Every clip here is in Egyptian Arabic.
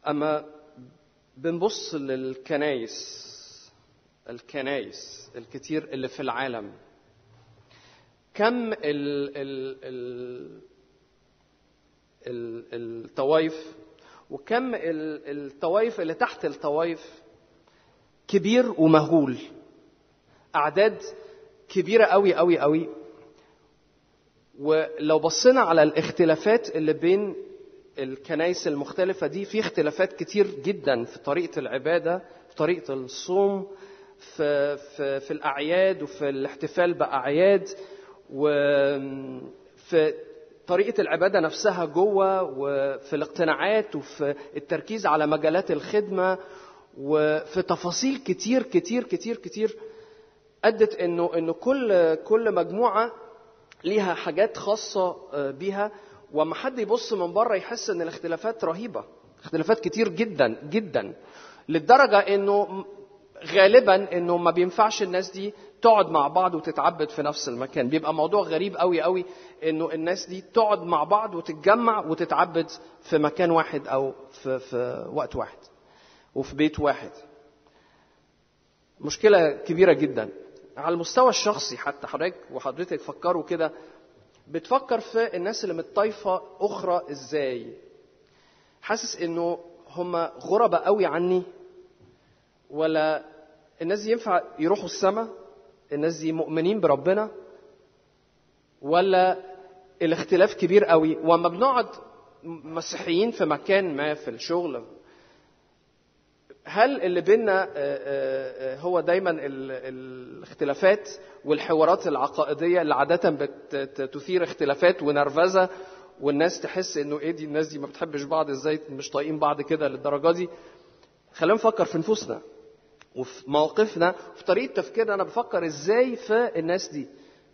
اما بنبص للكنايس الكنايس الكتير اللي في العالم كم ال ال ال ال الطوائف وكم ال- الطوائف اللي تحت الطوائف كبير ومهول اعداد كبيره قوي قوي قوي ولو بصينا على الاختلافات اللي بين الكنائس المختلفة دي في اختلافات كتير جدا في طريقة العبادة في طريقة الصوم في, في, في الأعياد وفي الاحتفال بأعياد وفي طريقة العبادة نفسها جوه وفي الاقتناعات وفي التركيز على مجالات الخدمة وفي تفاصيل كتير كتير كتير كتير أدت إنه إنه كل كل مجموعة ليها حاجات خاصة آه، بيها وما حد يبص من بره يحس ان الاختلافات رهيبة اختلافات كتير جدا جدا للدرجة انه غالبا انه ما بينفعش الناس دي تقعد مع بعض وتتعبد في نفس المكان بيبقى موضوع غريب قوي قوي انه الناس دي تقعد مع بعض وتتجمع وتتعبد في مكان واحد او في, في وقت واحد وفي بيت واحد مشكلة كبيرة جدا على المستوى الشخصي حتى حضرتك وحضرتك فكروا كده بتفكر في الناس اللي من طائفة أخرى إزاي حاسس إنه هم غربة قوي عني ولا الناس دي ينفع يروحوا السماء الناس دي مؤمنين بربنا ولا الاختلاف كبير قوي وما بنقعد مسيحيين في مكان ما في الشغل هل اللي بينا آه، آه، آه، هو دايما ال- الاختلافات والحوارات العقائديه اللي عاده بتثير اختلافات ونرفزه والناس تحس انه ايه دي الناس دي ما بتحبش بعض ازاي مش طايقين بعض كده للدرجه دي خلينا نفكر في نفوسنا وفي مواقفنا وفي طريقه تفكيرنا انا بفكر ازاي في الناس دي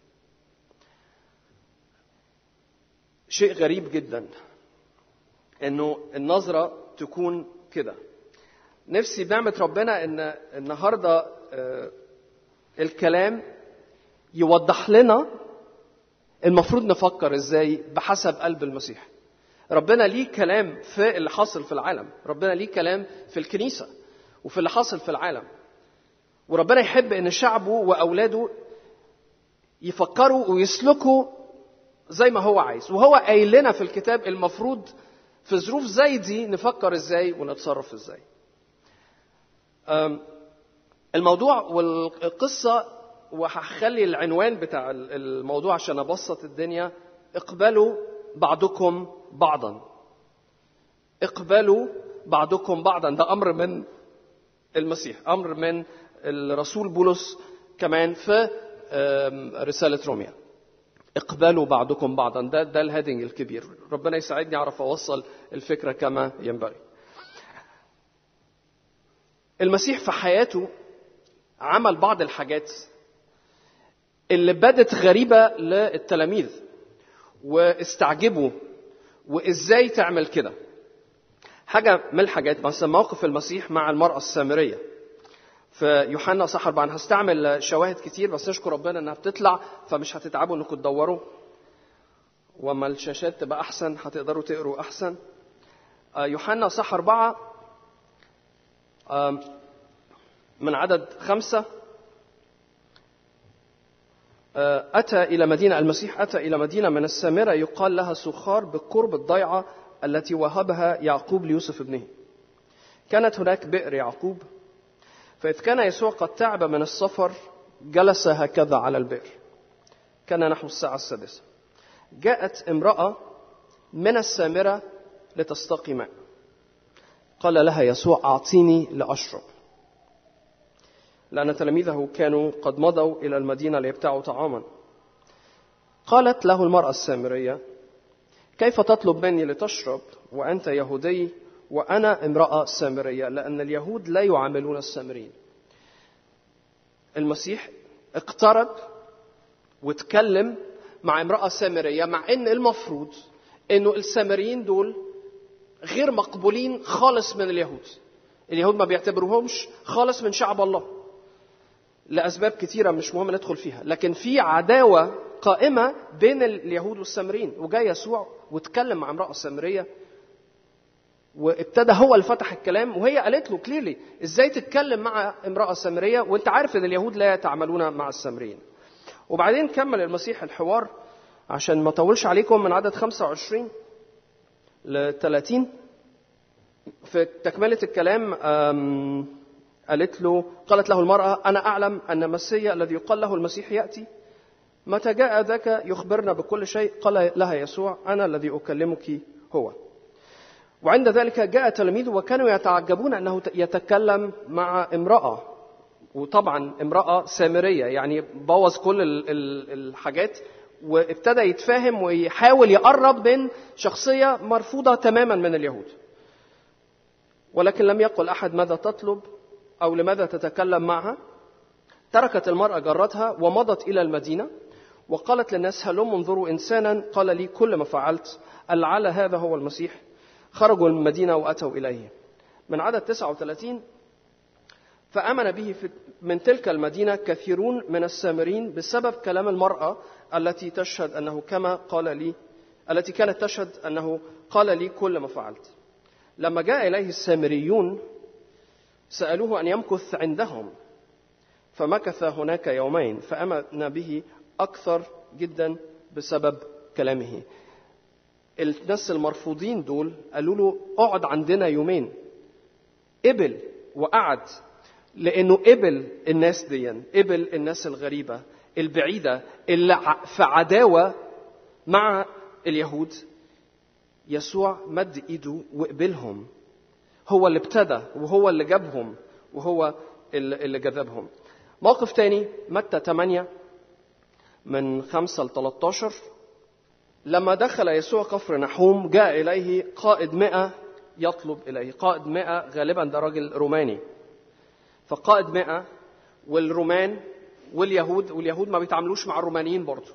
شيء غريب جدا انه النظره تكون كده نفسي بنعمة ربنا ان النهارده آه، الكلام يوضح لنا المفروض نفكر ازاي بحسب قلب المسيح. ربنا ليه كلام في اللي حاصل في العالم، ربنا ليه كلام في الكنيسة وفي اللي حاصل في العالم. وربنا يحب ان شعبه واولاده يفكروا ويسلكوا زي ما هو عايز، وهو قايل لنا في الكتاب المفروض في ظروف زي دي نفكر ازاي ونتصرف ازاي. أم، الموضوع والقصة وهخلي العنوان بتاع الموضوع عشان أبسط الدنيا اقبلوا بعضكم بعضا اقبلوا بعضكم بعضا ده أمر من المسيح أمر من الرسول بولس كمان في أم، رسالة روميا اقبلوا بعضكم بعضا ده ده الهيدنج الكبير ربنا يساعدني اعرف اوصل الفكره كما ينبغي المسيح في حياته عمل بعض الحاجات اللي بدت غريبة للتلاميذ واستعجبوا وازاي تعمل كده حاجة من الحاجات مثلا موقف المسيح مع المرأة السامرية في يوحنا صح أربعة أنا هستعمل شواهد كتير بس نشكر ربنا إنها بتطلع فمش هتتعبوا إنكم تدوروا وما الشاشات تبقى أحسن هتقدروا تقروا أحسن آه، يوحنا صح أربعة آم، من عدد خمسة آه، أتى إلى مدينة المسيح أتى إلى مدينة من السامرة يقال لها سخار بقرب الضيعة التي وهبها يعقوب ليوسف ابنه كانت هناك بئر يعقوب فإذ كان يسوع قد تعب من السفر جلس هكذا على البئر كان نحو الساعة السادسة جاءت امرأة من السامرة لتستقي ماء قال لها يسوع أعطيني لأشرب لأن تلاميذه كانوا قد مضوا إلى المدينة ليبتاعوا طعاما قالت له المرأة السامرية كيف تطلب مني لتشرب وأنت يهودي وأنا امرأة سامرية لأن اليهود لا يعاملون السامريين المسيح اقترب واتكلم مع امرأة سامرية مع أن المفروض أنه السامريين دول غير مقبولين خالص من اليهود اليهود ما بيعتبروهمش خالص من شعب الله لأسباب كتيرة مش مهم ندخل فيها لكن في عداوة قائمة بين اليهود والسامريين وجاء يسوع واتكلم مع امرأة سامرية وابتدى هو اللي فتح الكلام وهي قالت له كليرلي ازاي تتكلم مع امراه سامريه وانت عارف ان اليهود لا يتعاملون مع السامريين وبعدين كمل المسيح الحوار عشان ما اطولش عليكم من عدد 25 ل 30 في تكمله الكلام قالت له قالت له المراه انا اعلم ان المسيا الذي يقال له المسيح ياتي متى جاء ذاك يخبرنا بكل شيء قال لها يسوع انا الذي اكلمك هو وعند ذلك جاء تلاميذه وكانوا يتعجبون انه يتكلم مع امراه وطبعا امراه سامريه يعني بوظ كل الحاجات وابتدى يتفاهم ويحاول يقرب من شخصيه مرفوضه تماما من اليهود ولكن لم يقل احد ماذا تطلب او لماذا تتكلم معها تركت المراه جرتها ومضت الى المدينه وقالت للناس هلم انظروا انسانا قال لي كل ما فعلت لعل هذا هو المسيح خرجوا من المدينة وأتوا إليه من عدد 39 فآمن به من تلك المدينة كثيرون من السامرين بسبب كلام المرأة التي تشهد أنه كما قال لي التي كانت تشهد أنه قال لي كل ما فعلت لما جاء إليه السامريون سألوه أن يمكث عندهم فمكث هناك يومين فآمن به أكثر جدا بسبب كلامه الناس المرفوضين دول قالوا له اقعد عندنا يومين قبل وقعد لانه قبل الناس دي قبل الناس الغريبه البعيده اللي في عداوه مع اليهود يسوع مد ايده وقبلهم هو اللي ابتدى وهو اللي جابهم وهو اللي جذبهم موقف تاني متى 8 من 5 ل 13 لما دخل يسوع كفر نحوم جاء إليه قائد مئة يطلب إليه قائد مئة غالبا ده راجل روماني فقائد مئة والرومان واليهود واليهود ما بيتعاملوش مع الرومانيين برضه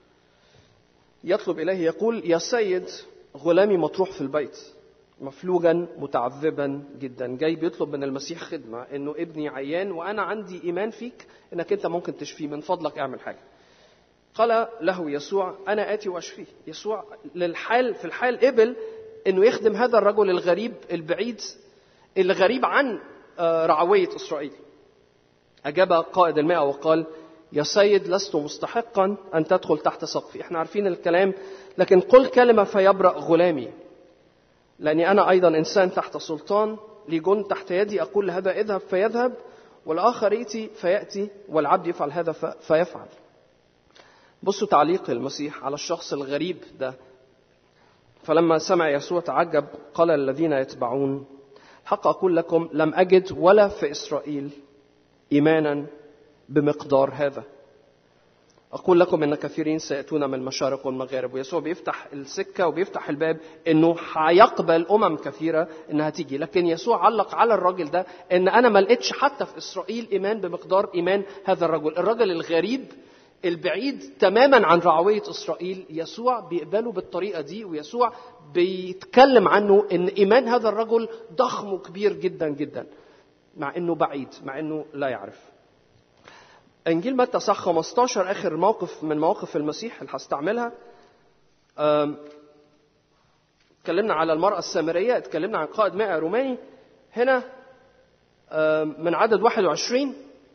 يطلب إليه يقول يا سيد غلامي مطروح في البيت مفلوجا متعذبا جدا جاي بيطلب من المسيح خدمة انه ابني عيان وانا عندي ايمان فيك انك انت ممكن تشفيه من فضلك اعمل حاجة قال له يسوع انا اتي واشفيه يسوع للحال في الحال قبل انه يخدم هذا الرجل الغريب البعيد اللي غريب عن رعويه اسرائيل اجاب قائد المئة وقال يا سيد لست مستحقا ان تدخل تحت سقفي احنا عارفين الكلام لكن قل كلمه فيبرا غلامي لاني انا ايضا انسان تحت سلطان لي جند تحت يدي اقول لهذا اذهب فيذهب والاخر ياتي فياتي والعبد يفعل هذا فيفعل بصوا تعليق المسيح على الشخص الغريب ده فلما سمع يسوع تعجب قال الذين يتبعون حق أقول لكم لم أجد ولا في إسرائيل إيمانا بمقدار هذا أقول لكم إن كثيرين سيأتون من المشارق والمغارب ويسوع بيفتح السكة وبيفتح الباب إنه هيقبل أمم كثيرة إنها تيجي لكن يسوع علق على الراجل ده إن أنا ما لقيتش حتى في إسرائيل إيمان بمقدار إيمان هذا الرجل الرجل الغريب البعيد تماما عن رعوية إسرائيل يسوع بيقبله بالطريقة دي ويسوع بيتكلم عنه إن إيمان هذا الرجل ضخم وكبير جدا جدا مع إنه بعيد مع إنه لا يعرف إنجيل متى صح 15 آخر موقف من مواقف المسيح اللي هستعملها اتكلمنا على المرأة السامرية اتكلمنا عن قائد مائة روماني هنا من عدد 21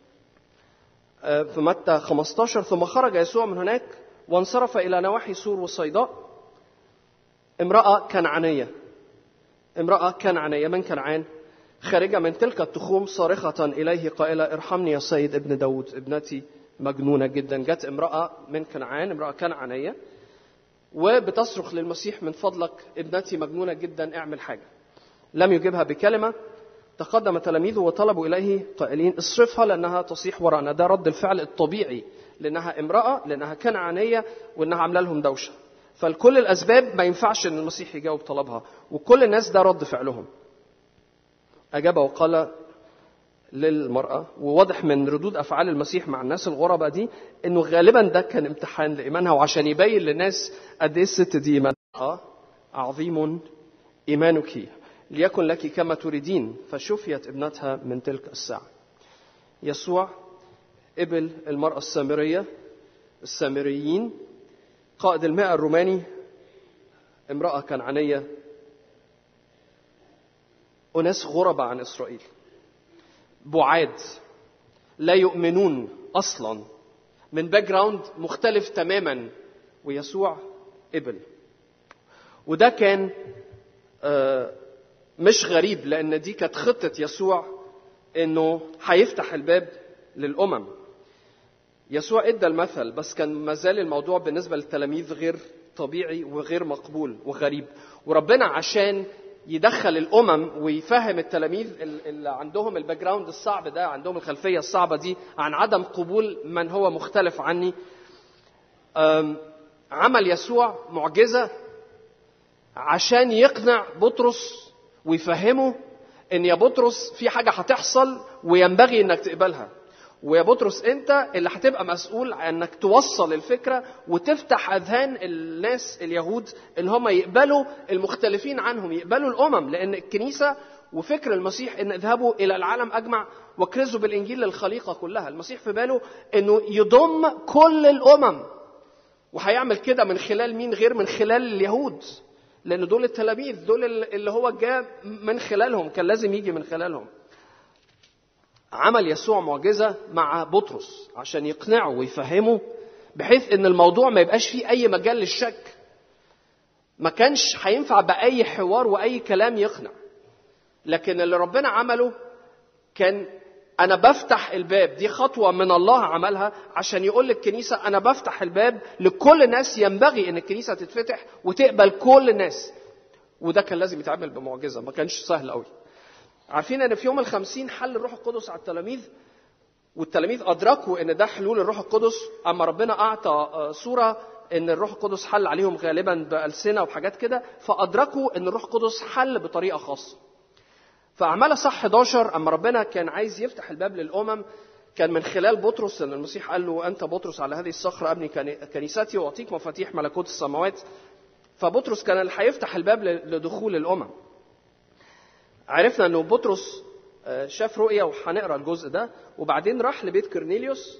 في متى 15 ثم خرج يسوع من هناك وانصرف إلى نواحي سور وصيداء امرأة كنعانية امرأة كنعانية من كنعان خارجة من تلك التخوم صارخة إليه قائلة ارحمني يا سيد ابن داود ابنتي مجنونة جدا جت امرأة من كنعان امرأة كنعانية وبتصرخ للمسيح من فضلك ابنتي مجنونة جدا اعمل حاجة لم يجبها بكلمة تقدم تلاميذه وطلبوا إليه قائلين اصرفها لأنها تصيح وراءنا ده رد الفعل الطبيعي لأنها امرأة لأنها كنعانية وأنها عاملة لهم دوشة فلكل الأسباب ما ينفعش أن المسيح يجاوب طلبها وكل الناس ده رد فعلهم أجاب وقال للمرأة وواضح من ردود أفعال المسيح مع الناس الغرباء دي إنه غالبا ده كان امتحان لإيمانها وعشان يبين للناس قد إيه الست دي إيمانها عظيم إيمانك ليكن لك كما تريدين فشفيت ابنتها من تلك الساعة يسوع قبل المرأة السامرية السامريين قائد المئة الروماني امرأة كنعانية أناس غرباء عن إسرائيل بعاد لا يؤمنون أصلا من باك جراوند مختلف تماما ويسوع قبل وده كان آه، مش غريب لأن دي كانت خطة يسوع إنه هيفتح الباب للأمم يسوع ادى المثل بس كان ما زال الموضوع بالنسبه للتلاميذ غير طبيعي وغير مقبول وغريب وربنا عشان يدخل الامم ويفهم التلاميذ اللي عندهم الباك جراوند الصعب ده عندهم الخلفيه الصعبه دي عن عدم قبول من هو مختلف عني أم، عمل يسوع معجزه عشان يقنع بطرس ويفهمه ان يا بطرس في حاجه هتحصل وينبغي انك تقبلها ويا بطرس انت اللي هتبقى مسؤول عن انك توصل الفكره وتفتح اذهان الناس اليهود اللي هم يقبلوا المختلفين عنهم يقبلوا الامم لان الكنيسه وفكر المسيح ان اذهبوا الى العالم اجمع واكرزوا بالانجيل للخليقه كلها المسيح في باله انه يضم كل الامم وهيعمل كده من خلال مين غير من خلال اليهود لان دول التلاميذ دول اللي هو جاء من خلالهم كان لازم يجي من خلالهم عمل يسوع معجزه مع بطرس عشان يقنعه ويفهمه بحيث ان الموضوع ما يبقاش فيه اي مجال للشك ما كانش هينفع باي حوار واي كلام يقنع لكن اللي ربنا عمله كان انا بفتح الباب دي خطوه من الله عملها عشان يقول للكنيسه انا بفتح الباب لكل الناس ينبغي ان الكنيسه تتفتح وتقبل كل الناس وده كان لازم يتعمل بمعجزه ما كانش سهل قوي عارفين ان في يوم الخمسين حل الروح القدس على التلاميذ والتلاميذ ادركوا ان ده حلول الروح القدس اما ربنا اعطى صوره ان الروح القدس حل عليهم غالبا بالسنه وحاجات كده فادركوا ان الروح القدس حل بطريقه خاصه فاعمال صح 11 اما ربنا كان عايز يفتح الباب للامم كان من خلال بطرس ان المسيح قال له انت بطرس على هذه الصخره ابني كنيستي واعطيك مفاتيح ملكوت السماوات فبطرس كان اللي هيفتح الباب لدخول الامم عرفنا انه بطرس شاف رؤيا وهنقرا الجزء ده وبعدين راح لبيت كورنيليوس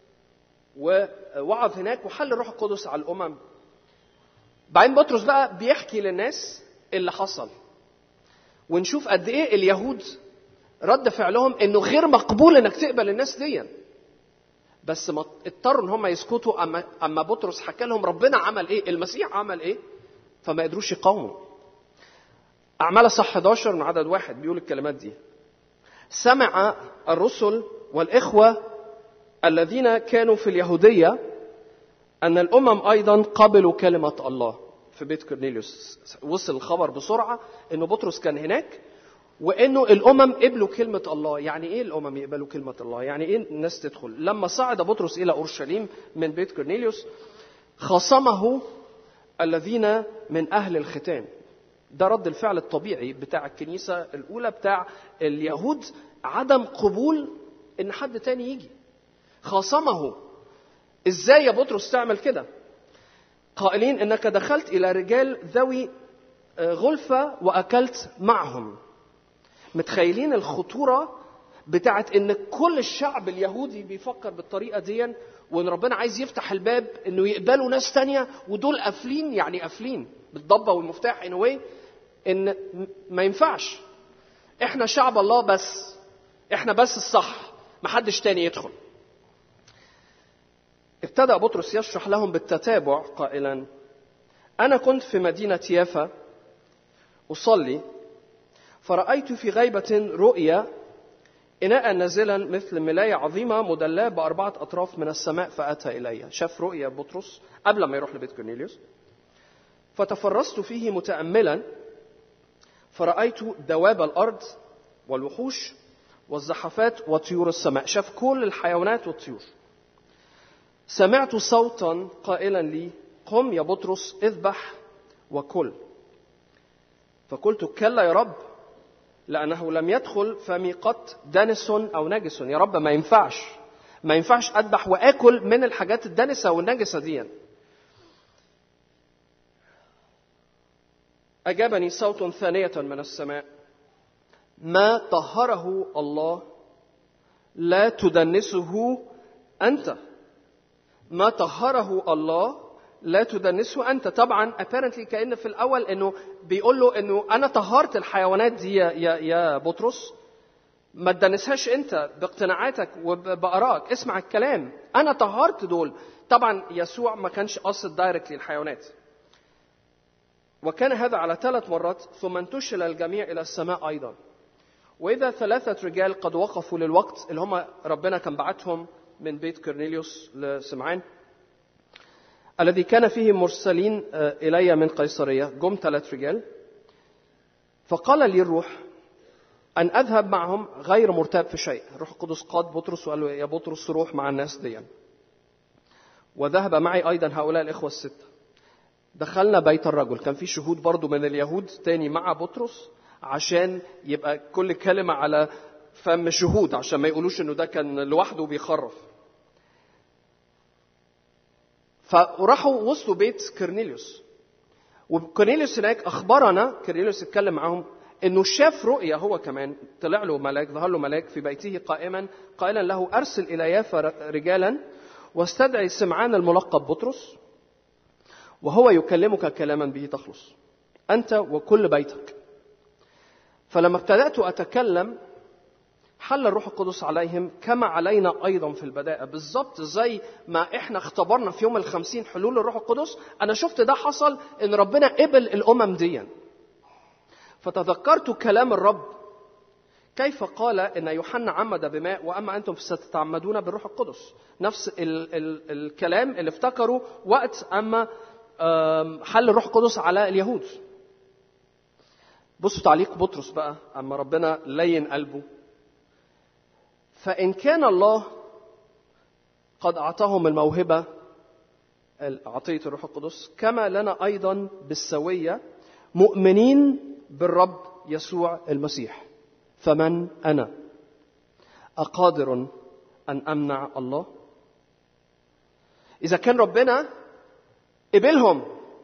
ووعظ هناك وحل الروح القدس على الامم بعدين بطرس بقى بيحكي للناس اللي حصل ونشوف قد ايه اليهود رد فعلهم انه غير مقبول انك تقبل الناس دي بس ما اضطروا ان هم يسكتوا اما اما بطرس حكى لهم ربنا عمل ايه المسيح عمل ايه فما قدروش يقاوموا أعمال صح 11 من عدد واحد بيقول الكلمات دي سمع الرسل والإخوة الذين كانوا في اليهودية أن الأمم أيضا قبلوا كلمة الله في بيت كورنيليوس وصل الخبر بسرعة أنه بطرس كان هناك وأنه الأمم قبلوا كلمة الله يعني إيه الأمم يقبلوا كلمة الله يعني إيه الناس تدخل لما صعد بطرس إلى أورشليم من بيت كورنيليوس خاصمه الذين من أهل الختان ده رد الفعل الطبيعي بتاع الكنيسة الأولى بتاع اليهود عدم قبول إن حد تاني يجي خاصمه إزاي يا بطرس تعمل كده قائلين إنك دخلت إلى رجال ذوي غلفة وأكلت معهم متخيلين الخطورة بتاعت إن كل الشعب اليهودي بيفكر بالطريقة دي وإن ربنا عايز يفتح الباب إنه يقبلوا ناس تانية ودول قافلين يعني قافلين بالضبة والمفتاح anyway ان ما ينفعش احنا شعب الله بس احنا بس الصح ما حدش تاني يدخل ابتدأ بطرس يشرح لهم بالتتابع قائلا أنا كنت في مدينة يافا أصلي فرأيت في غيبة رؤيا إناء نازلا مثل ملاية عظيمة مدلاة بأربعة أطراف من السماء فأتى إلي شاف رؤيا بطرس قبل ما يروح لبيت كورنيليوس فتفرست فيه متأملا فرأيت دواب الأرض والوحوش والزحفات وطيور السماء شاف كل الحيوانات والطيور سمعت صوتا قائلا لي قم يا بطرس اذبح وكل فقلت كلا يا رب لأنه لم يدخل فمي قط دنس أو نجس يا رب ما ينفعش ما ينفعش أذبح وآكل من الحاجات الدنسة والنجسة دي أجابني صوت ثانية من السماء ما طهره الله لا تدنسه أنت ما طهره الله لا تدنسه انت طبعا apparently كان في الاول انه بيقول له انه انا طهرت الحيوانات دي يا يا, يا بطرس ما تدنسهاش انت باقتناعاتك وباراك اسمع الكلام انا طهرت دول طبعا يسوع ما كانش قاصد دايركتلي الحيوانات وكان هذا على ثلاث مرات ثم انتشل الجميع الى السماء ايضا واذا ثلاثه رجال قد وقفوا للوقت اللي هم ربنا كان بعتهم من بيت كورنيليوس لسمعان الذي كان فيه مرسلين الي من قيصريه جم ثلاث رجال فقال لي الروح أن أذهب معهم غير مرتاب في شيء الروح القدس قاد بطرس وقال له يا بطرس روح مع الناس دي وذهب معي أيضا هؤلاء الإخوة الستة دخلنا بيت الرجل كان في شهود برضو من اليهود تاني مع بطرس عشان يبقى كل كلمة على فم شهود عشان ما يقولوش انه ده كان لوحده بيخرف فراحوا وصلوا بيت كرنيليوس وكرنيليوس هناك اخبرنا كرنيليوس اتكلم معاهم انه شاف رؤيا هو كمان طلع له ملاك ظهر له ملاك في بيته قائما قائلا له ارسل الى يافا رجالا واستدعي سمعان الملقب بطرس وهو يكلمك كلاما به تخلص انت وكل بيتك فلما ابتدات اتكلم حل الروح القدس عليهم كما علينا ايضا في البدايه بالظبط زي ما احنا اختبرنا في يوم الخمسين حلول الروح القدس انا شفت ده حصل ان ربنا قبل الامم ديا فتذكرت كلام الرب كيف قال ان يوحنا عمد بماء واما انتم ستتعمدون بالروح القدس نفس ال ال الكلام اللي افتكروا وقت اما حل الروح القدس على اليهود بصوا تعليق بطرس بقى اما ربنا لين قلبه فان كان الله قد اعطاهم الموهبه عطيه الروح القدس كما لنا ايضا بالسويه مؤمنين بالرب يسوع المسيح فمن انا اقادر ان امنع الله اذا كان ربنا قبلهم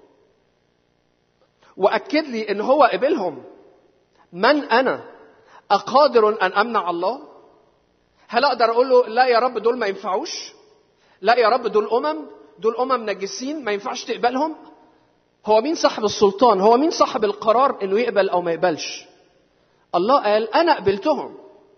واكد لي ان هو قبلهم من انا اقادر ان امنع الله هل اقدر اقول له لا يا رب دول ما ينفعوش لا يا رب دول امم دول امم نجسين ما ينفعش تقبلهم هو مين صاحب السلطان هو مين صاحب القرار انه يقبل او ما يقبلش الله قال انا قبلتهم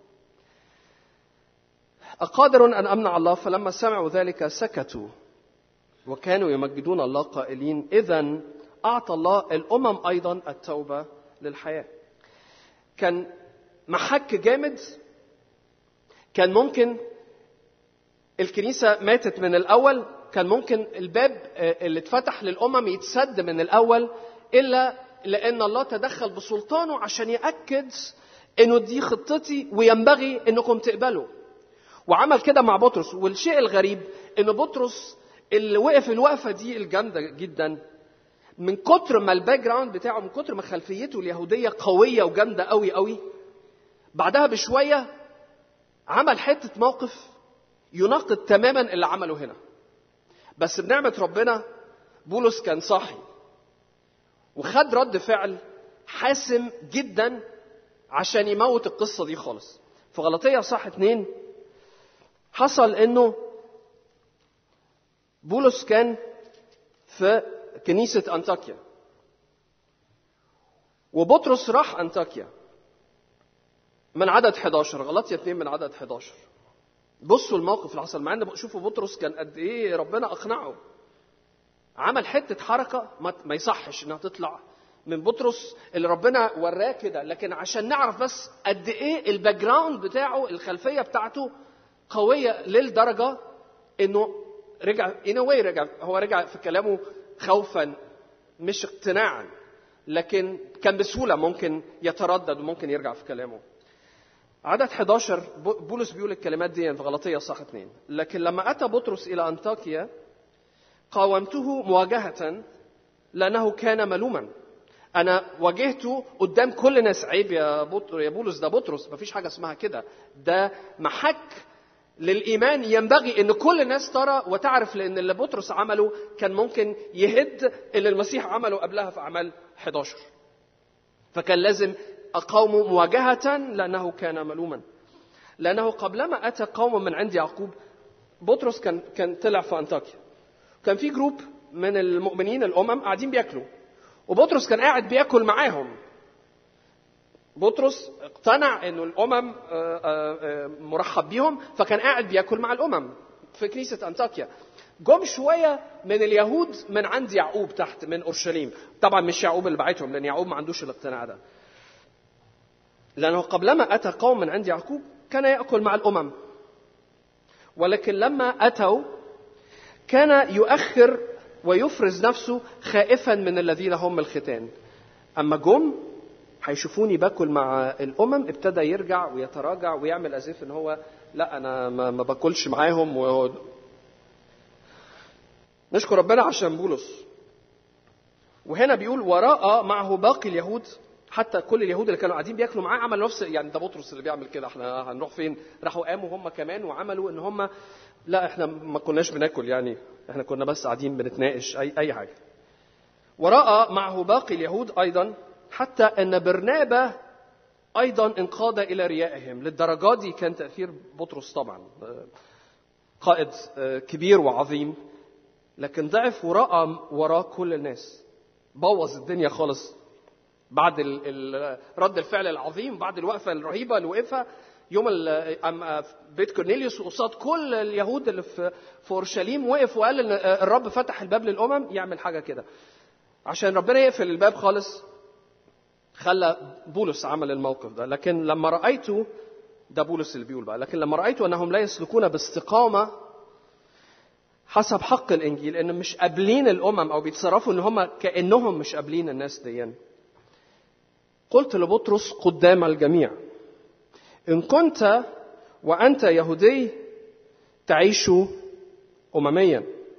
اقادر ان امنع الله فلما سمعوا ذلك سكتوا وكانوا يمجدون الله قائلين اذا اعطى الله الامم ايضا التوبه للحياه كان محك جامد كان ممكن الكنيسه ماتت من الاول كان ممكن الباب اللي اتفتح للامم يتسد من الاول الا لان الله تدخل بسلطانه عشان ياكد انه دي خطتي وينبغي انكم تقبلوا وعمل كده مع بطرس والشيء الغريب ان بطرس اللي وقف الوقفه دي الجامده جدا من كتر ما الباك جراوند بتاعه من كتر ما خلفيته اليهوديه قويه وجامده قوي قوي بعدها بشويه عمل حته موقف يناقض تماما اللي عمله هنا بس بنعمه ربنا بولس كان صاحي وخد رد فعل حاسم جدا عشان يموت القصه دي خالص في غلطيه صح اتنين حصل انه بولس كان في كنيسة أنطاكيا وبطرس راح أنطاكيا من عدد 11 غلطية اثنين من عدد 11 بصوا الموقف اللي حصل مع ان شوفوا بطرس كان قد ايه ربنا اقنعه عمل حته حركه ما, ما يصحش انها تطلع من بطرس اللي ربنا وراه كده لكن عشان نعرف بس قد ايه الباك جراوند بتاعه الخلفيه بتاعته قويه للدرجه انه رجع ان واي رجع هو رجع في كلامه خوفا مش اقتناعا لكن كان بسهوله ممكن يتردد وممكن يرجع في كلامه عدد 11 بولس بيقول الكلمات دي في غلطيه صح اثنين لكن لما اتى بطرس الى انطاكيا قاومته مواجهه لانه كان ملوما انا واجهته قدام كل الناس عيب يا بطر يا بولس ده بطرس مفيش حاجه اسمها كده ده محك للايمان ينبغي ان كل الناس ترى وتعرف لان اللي بطرس عمله كان ممكن يهد اللي المسيح عمله قبلها في اعمال 11 فكان لازم اقاومه مواجهه لانه كان ملوما لانه قبلما اتى قوم من عند يعقوب بطرس كان كان طلع في انطاكيا كان في جروب من المؤمنين الامم قاعدين بياكلوا وبطرس كان قاعد بياكل معاهم بطرس اقتنع انه الامم آه، آه، آه، مرحب بيهم فكان قاعد بياكل مع الامم في كنيسه انطاكيا جم شويه من اليهود من عند يعقوب تحت من اورشليم طبعا مش يعقوب اللي بعتهم لان يعقوب ما عندوش الاقتناع ده لانه قبلما اتى قوم من عند يعقوب كان ياكل مع الامم ولكن لما اتوا كان يؤخر ويفرز نفسه خائفا من الذين هم الختان اما جم هيشوفوني باكل مع الامم ابتدى يرجع ويتراجع ويعمل ازيف ان هو لا انا ما, ما باكلش معاهم و... نشكر ربنا عشان بولس وهنا بيقول وراء معه باقي اليهود حتى كل اليهود اللي كانوا قاعدين بياكلوا معاه عملوا نفس يعني ده بطرس اللي بيعمل كده احنا هنروح فين راحوا قاموا هم كمان وعملوا ان هم لا احنا ما كناش بناكل يعني احنا كنا بس قاعدين بنتناقش اي اي حاجه وراى معه باقي اليهود ايضا حتى ان برنابا ايضا انقاد الى ريائهم للدرجات دي كان تاثير بطرس طبعا قائد كبير وعظيم لكن ضعف وراى وراه كل الناس بوظ الدنيا خالص بعد رد الفعل العظيم بعد الوقفه الرهيبه اللي وقفها يوم بيت كورنيليوس قصاد كل اليهود اللي في في اورشليم وقف وقال ان الرب فتح الباب للامم يعمل حاجه كده عشان ربنا يقفل الباب خالص خلى بولس عمل الموقف ده لكن لما رايت ده بولس اللي بيقول بقى لكن لما رايت انهم لا يسلكون باستقامه حسب حق الانجيل ان مش قابلين الامم او بيتصرفوا ان هم كانهم مش قابلين الناس دي قلت لبطرس قدام الجميع ان كنت وانت يهودي تعيش امميا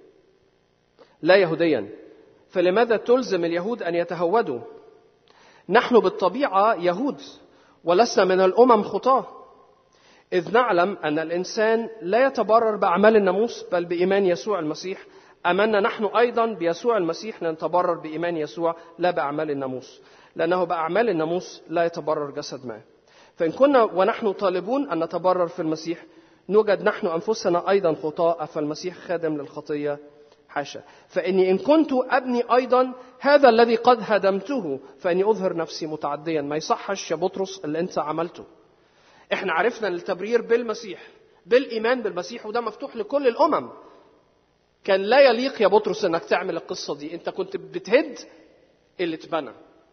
لا يهوديا فلماذا تلزم اليهود ان يتهودوا نحن بالطبيعه يهود ولسنا من الامم خطاه إذ نعلم أن الإنسان لا يتبرر بأعمال الناموس بل بإيمان يسوع المسيح أمنا نحن أيضا بيسوع المسيح نتبرر بإيمان يسوع لا بأعمال الناموس لأنه بأعمال الناموس لا يتبرر جسد ما فإن كنا ونحن طالبون أن نتبرر في المسيح نوجد نحن أنفسنا أيضا خطاء فالمسيح خادم للخطية حاشا فإني إن كنت أبني أيضا هذا الذي قد هدمته فإني أظهر نفسي متعديا ما يصحش يا بطرس اللي أنت عملته احنا عرفنا التبرير بالمسيح بالايمان بالمسيح وده مفتوح لكل الامم كان لا يليق يا بطرس انك تعمل القصه دي انت كنت بتهد اللي اتبنى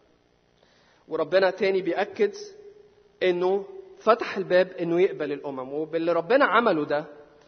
وربنا تاني بيأكد انه فتح الباب انه يقبل الامم وباللي ربنا عمله ده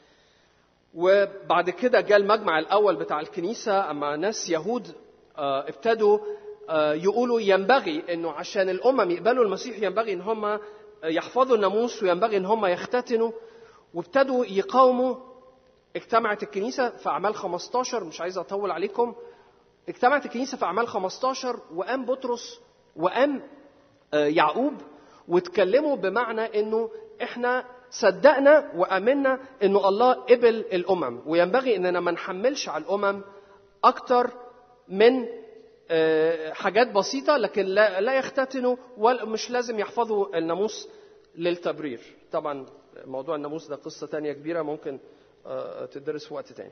وبعد كده جاء المجمع الاول بتاع الكنيسه اما ناس يهود ابتدوا يقولوا ينبغي انه عشان الامم يقبلوا المسيح ينبغي ان هم يحفظوا الناموس وينبغي ان هم يختتنوا وابتدوا يقاوموا اجتمعت الكنيسه في اعمال 15 مش عايز اطول عليكم اجتمعت الكنيسه في اعمال 15 وقام بطرس وقام يعقوب واتكلموا بمعنى انه احنا صدقنا وامنا انه الله قبل الامم وينبغي اننا ما نحملش على الامم اكتر من حاجات بسيطة لكن لا, لا يختتنوا ومش لازم يحفظوا الناموس للتبرير طبعا موضوع الناموس ده قصة تانية كبيرة ممكن تدرس في وقت تاني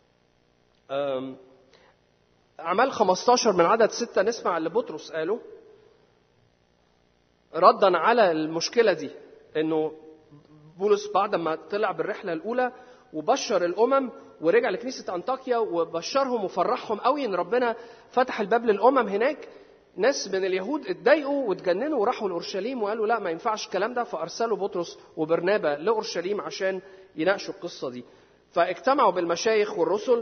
أعمال 15 من عدد ستة نسمع اللي بطرس قاله ردا على المشكلة دي إنه بولس بعد ما طلع بالرحلة الأولى وبشر الأمم ورجع لكنيسة أنطاكيا وبشرهم وفرحهم قوي إن ربنا فتح الباب للأمم هناك ناس من اليهود اتضايقوا واتجننوا وراحوا لأورشليم وقالوا لا ما ينفعش الكلام ده فأرسلوا بطرس وبرنابا لأورشليم عشان يناقشوا القصة دي فاجتمعوا بالمشايخ والرسل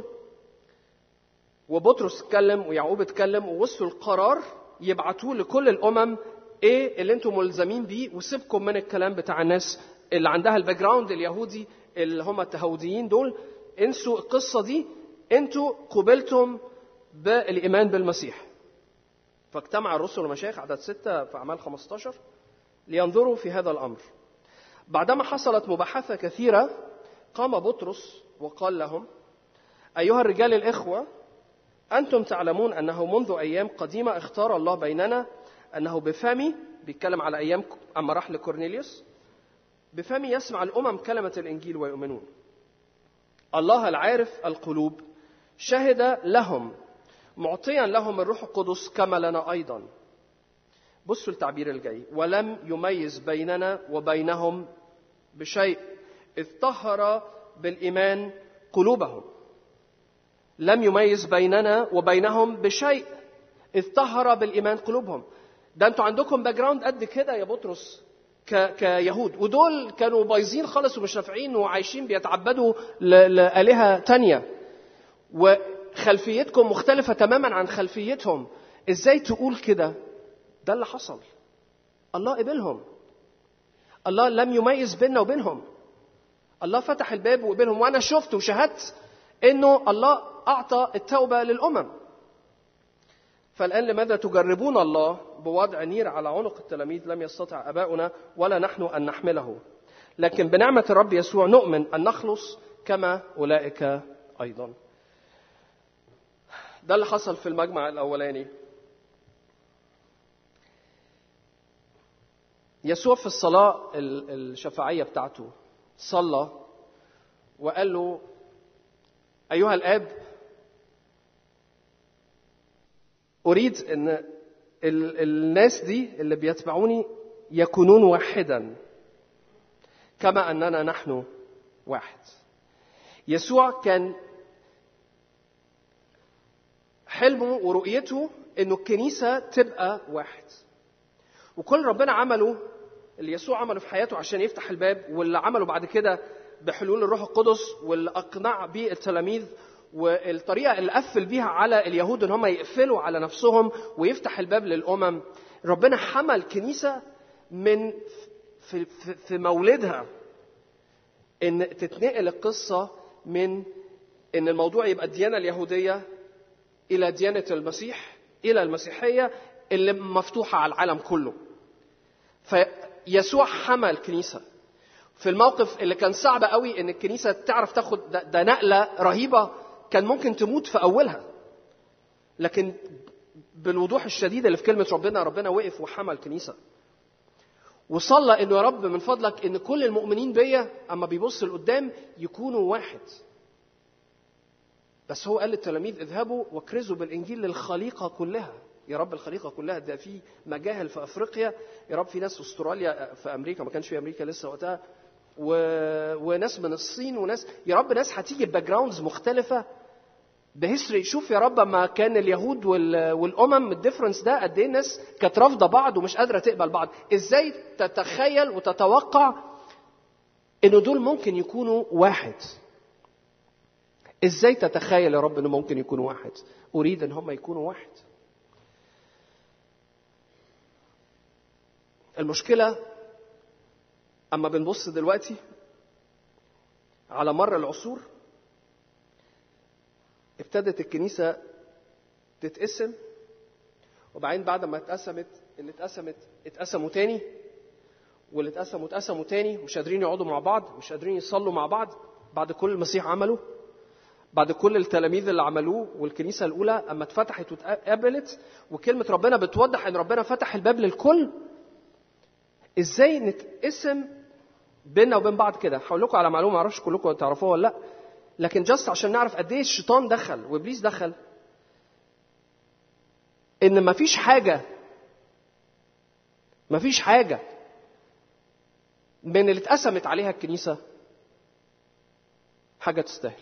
وبطرس اتكلم ويعقوب اتكلم ووصلوا القرار يبعتوه لكل الأمم ايه اللي انتم ملزمين بيه وسيبكم من الكلام بتاع الناس اللي عندها الباك جراوند اليهودي اللي هم التهوديين دول انسوا القصة دي انتوا قبلتم بالإيمان بالمسيح فاجتمع الرسل والمشايخ عدد ستة في أعمال 15 لينظروا في هذا الأمر بعدما حصلت مباحثة كثيرة قام بطرس وقال لهم أيها الرجال الإخوة أنتم تعلمون أنه منذ أيام قديمة اختار الله بيننا أنه بفمي بيتكلم على أيام أما راح لكورنيليوس بفمي يسمع الأمم كلمة الإنجيل ويؤمنون الله العارف القلوب شهد لهم معطيا لهم الروح القدس كما لنا ايضا بصوا التعبير الجاي ولم يميز بيننا وبينهم بشيء اذ طهر بالايمان قلوبهم لم يميز بيننا وبينهم بشيء اذ طهر بالايمان قلوبهم ده انتوا عندكم باك جراوند قد كده يا بطرس ك... كيهود ودول كانوا بايظين خالص ومش نافعين وعايشين بيتعبدوا ل... لآلهة تانية وخلفيتكم مختلفة تماما عن خلفيتهم ازاي تقول كده ده اللي حصل الله قبلهم الله لم يميز بيننا وبينهم الله فتح الباب وقبلهم وانا شفت وشهدت انه الله اعطى التوبه للامم فالان لماذا تجربون الله بوضع نير على عنق التلاميذ لم يستطع اباؤنا ولا نحن ان نحمله لكن بنعمه الرب يسوع نؤمن ان نخلص كما اولئك ايضا ده اللي حصل في المجمع الاولاني يسوع في الصلاه الشفاعيه بتاعته صلى وقال له ايها الاب اريد ان ال- الناس دي اللي بيتبعوني يكونون واحدا كما اننا نحن واحد يسوع كان حلمه ورؤيته انه الكنيسه تبقى واحد وكل ربنا عمله اللي يسوع عمله في حياته عشان يفتح الباب واللي عمله بعد كده بحلول الروح القدس واللي اقنع بيه التلاميذ والطريقه اللي قفل بيها على اليهود ان هم يقفلوا على نفسهم ويفتح الباب للامم ربنا حمل كنيسه من في, في, في مولدها ان تتنقل القصه من ان الموضوع يبقى الديانه اليهوديه الى ديانه المسيح الى المسيحيه اللي مفتوحه على العالم كله فيسوع حمل كنيسه في الموقف اللي كان صعب قوي ان الكنيسه تعرف تاخد ده, ده نقله رهيبه كان ممكن تموت في اولها لكن بالوضوح الشديد اللي في كلمه ربنا ربنا وقف وحمل كنيسه وصلى انه يا رب من فضلك ان كل المؤمنين بيا اما بيبص لقدام يكونوا واحد بس هو قال للتلاميذ اذهبوا واكرزوا بالانجيل للخليقه كلها يا رب الخليقه كلها ده في مجاهل في افريقيا يا رب في ناس في استراليا في امريكا ما كانش في امريكا لسه وقتها و... وناس من الصين وناس يا رب ناس هتيجي بباك جراوندز مختلفه بهيستوري شوف يا رب ما كان اليهود وال... والامم الديفرنس ده قد ايه الناس كانت رافضه بعض ومش قادره تقبل بعض ازاي تتخيل وتتوقع انه دول ممكن يكونوا واحد ازاي تتخيل يا رب انه ممكن يكونوا واحد اريد ان هم يكونوا واحد المشكله اما بنبص دلوقتي على مر العصور ابتدت الكنيسه تتقسم وبعدين بعد ما اتقسمت اللي اتقسمت اتقسموا تاني واللي اتقسموا اتقسموا تاني مش قادرين يقعدوا مع بعض مش قادرين يصلوا مع بعض بعد كل المسيح عمله بعد كل التلاميذ اللي عملوه والكنيسه الاولى اما اتفتحت واتقبلت وكلمه ربنا بتوضح ان ربنا فتح الباب للكل ازاي نتقسم بيننا وبين بعض كده هقول لكم على معلومه ما اعرفش كلكم تعرفوها ولا لا لكن جاست عشان نعرف قد ايه الشيطان دخل وابليس دخل ان مفيش حاجه مفيش حاجه من اللي اتقسمت عليها الكنيسه حاجه تستاهل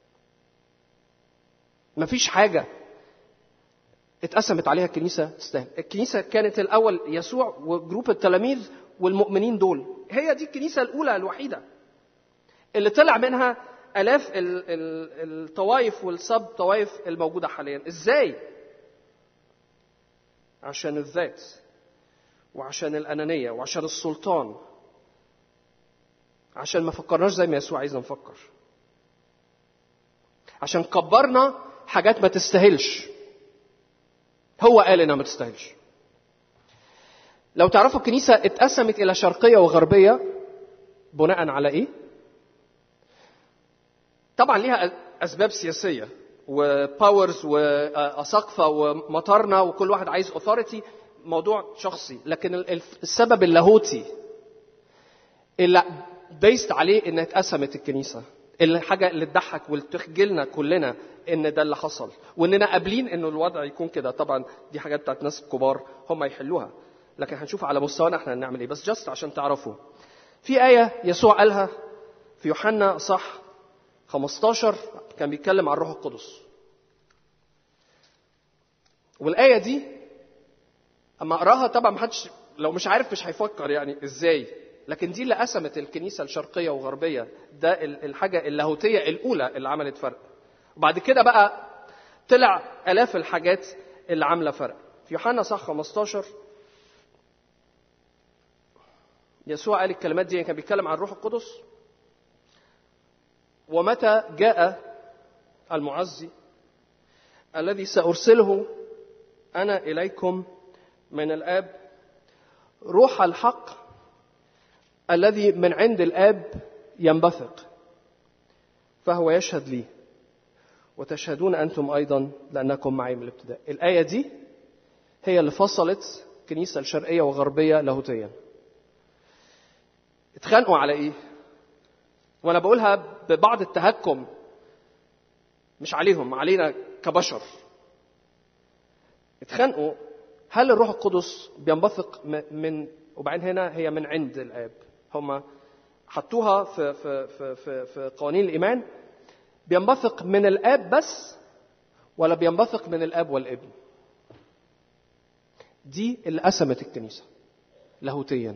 مفيش حاجه اتقسمت عليها الكنيسه تستاهل الكنيسه كانت الاول يسوع وجروب التلاميذ والمؤمنين دول هي دي الكنيسه الاولى الوحيده اللي طلع منها الاف الطوائف والسب طوائف الموجوده حاليا ازاي عشان الذات وعشان الانانيه وعشان السلطان عشان ما فكرناش زي ما يسوع عايزنا نفكر عشان كبرنا حاجات ما تستاهلش هو قال انها ما تستاهلش لو تعرفوا الكنيسه اتقسمت الى شرقيه وغربيه بناء على ايه طبعا ليها اسباب سياسيه وباورز واساقفه ومطارنه وكل واحد عايز اوثوريتي موضوع شخصي لكن السبب اللاهوتي اللي بيست عليه انها اتقسمت الكنيسه الحاجه اللي تضحك وتخجلنا كلنا ان ده اللي حصل واننا قابلين انه الوضع يكون كده طبعا دي حاجات بتاعت ناس كبار هم يحلوها لكن هنشوف على مستوانا احنا هنعمل ايه بس جاست عشان تعرفوا في ايه يسوع قالها في يوحنا صح 15 كان بيتكلم عن الروح القدس والايه دي اما اقراها طبعا ما حدش لو مش عارف مش هيفكر يعني ازاي لكن دي اللي قسمت الكنيسه الشرقيه وغربيه ده الحاجه اللاهوتيه الاولى اللي عملت فرق وبعد كده بقى طلع الاف الحاجات اللي عامله فرق في يوحنا صح 15 يسوع قال الكلمات دي كان بيتكلم عن الروح القدس ومتى جاء المعزي الذي سارسله انا اليكم من الاب روح الحق الذي من عند الاب ينبثق فهو يشهد لي وتشهدون انتم ايضا لانكم معي من الابتداء الايه دي هي اللي فصلت الكنيسه الشرقيه وغربيه لاهوتيا اتخانقوا على ايه وانا بقولها ببعض التهكم مش عليهم علينا كبشر اتخانقوا هل الروح القدس بينبثق من وبعدين هنا هي من عند الاب هم حطوها في في في في, في قوانين الايمان بينبثق من الاب بس ولا بينبثق من الاب والابن دي اللي قسمت الكنيسه لاهوتيا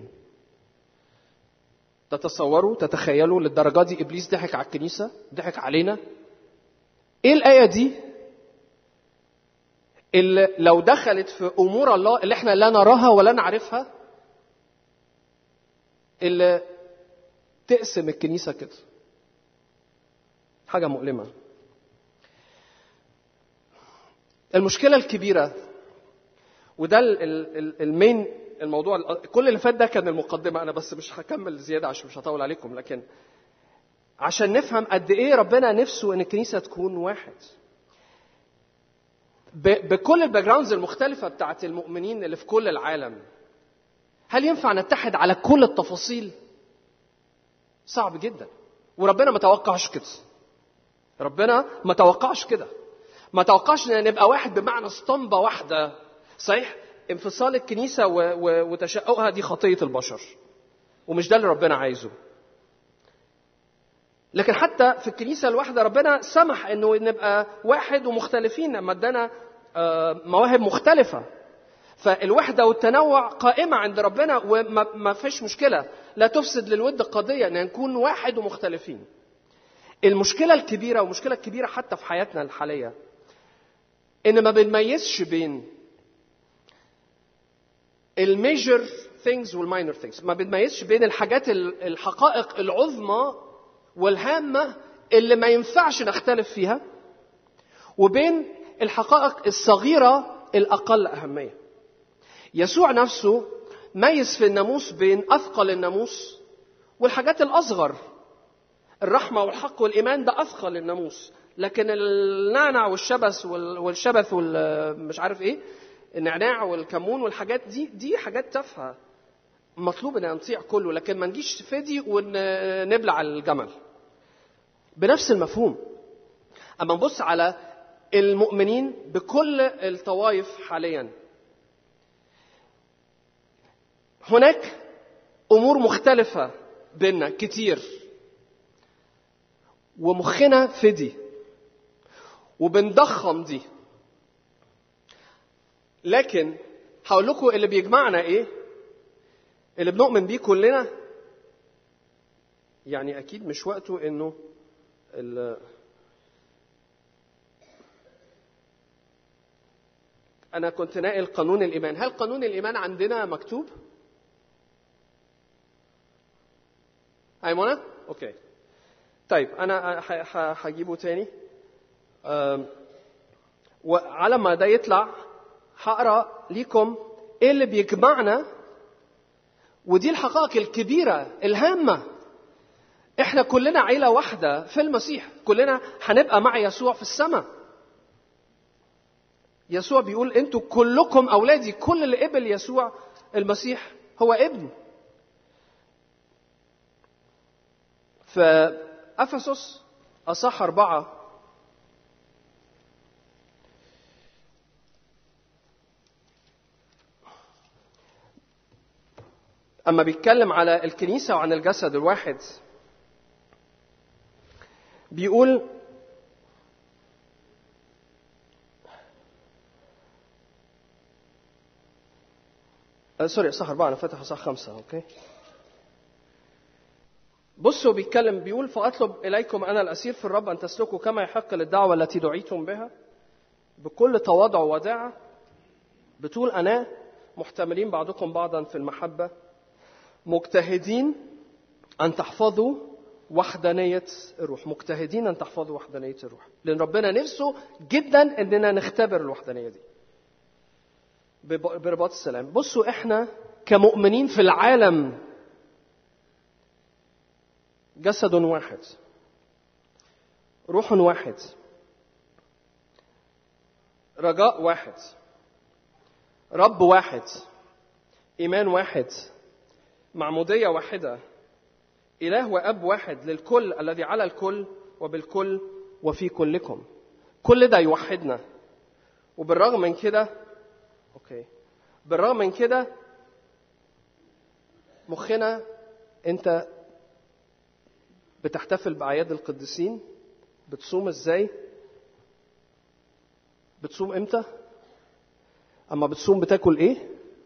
تتصوروا تتخيلوا للدرجه دي ابليس ضحك على الكنيسه ضحك علينا ايه الايه دي اللي لو دخلت في امور الله اللي احنا لا نراها ولا نعرفها اللي تقسم الكنيسه كده حاجه مؤلمه المشكله الكبيره وده المين الموضوع كل اللي فات ده كان المقدمه انا بس مش هكمل زياده عشان مش هطول عليكم لكن عشان نفهم قد ايه ربنا نفسه ان الكنيسه تكون واحد بكل الباك جراوندز المختلفه بتاعت المؤمنين اللي في كل العالم هل ينفع نتحد على كل التفاصيل صعب جدا وربنا ما توقعش كده ربنا ما توقعش كده ما توقعش ان نبقى واحد بمعنى اسطمبه واحده صحيح انفصال الكنيسه وتشققها دي خطيه البشر ومش ده اللي ربنا عايزه لكن حتى في الكنيسه الواحده ربنا سمح انه نبقى واحد ومختلفين لما ادانا مواهب مختلفه فالوحده والتنوع قائمه عند ربنا وما فيش مشكله لا تفسد للود قضيه ان نكون واحد ومختلفين المشكله الكبيره والمشكله الكبيره حتى في حياتنا الحاليه ان ما بنميزش بين الميجر ثينجز والماينر ثينجز ما بنميزش بين الحاجات الحقائق العظمى والهامة اللي ما ينفعش نختلف فيها وبين الحقائق الصغيرة الأقل أهمية يسوع نفسه ميز في الناموس بين أثقل الناموس والحاجات الأصغر الرحمة والحق والإيمان ده أثقل الناموس لكن النعنع والشبث والشبث والمش عارف إيه النعناع والكمون والحاجات دي دي حاجات تافهه مطلوب ان نطيع كله لكن ما نجيش فدي ونبلع الجمل بنفس المفهوم اما نبص على المؤمنين بكل الطوائف حاليا هناك امور مختلفه بيننا كتير ومخنا فدي وبنضخم دي لكن هقول لكم اللي بيجمعنا ايه اللي بنؤمن بيه كلنا يعني اكيد مش وقته انه انا كنت ناقل قانون الايمان هل قانون الايمان عندنا مكتوب هاي منى اوكي طيب انا هجيبه تاني وعلى ما ده يطلع هقرا ليكم ايه اللي بيجمعنا ودي الحقائق الكبيره الهامه احنا كلنا عيله واحده في المسيح كلنا هنبقى مع يسوع في السماء يسوع بيقول انتوا كلكم اولادي كل اللي قبل يسوع المسيح هو ابن في افسس أصح أربعة أما بيتكلم على الكنيسة وعن الجسد الواحد بيقول آه، سوري صح أربعة أنا فاتح صح خمسة أوكي بصوا بيتكلم بيقول فأطلب إليكم أنا الأسير في الرب أن تسلكوا كما يحق للدعوة التي دعيتم بها بكل تواضع وداعة بطول أنا محتملين بعضكم بعضا في المحبة مجتهدين أن تحفظوا وحدانية الروح مجتهدين أن تحفظوا وحدانية الروح لأن ربنا نفسه جدا أننا نختبر الوحدانية دي برباط السلام بصوا احنا كمؤمنين في العالم جسد واحد روح واحد رجاء واحد رب واحد ايمان واحد معموديه واحده اله واب واحد للكل الذي على الكل وبالكل وفي كلكم كل ده يوحدنا وبالرغم من كده اوكي بالرغم من كده مخنا انت بتحتفل باعياد القديسين بتصوم ازاي بتصوم امتى اما بتصوم بتاكل ايه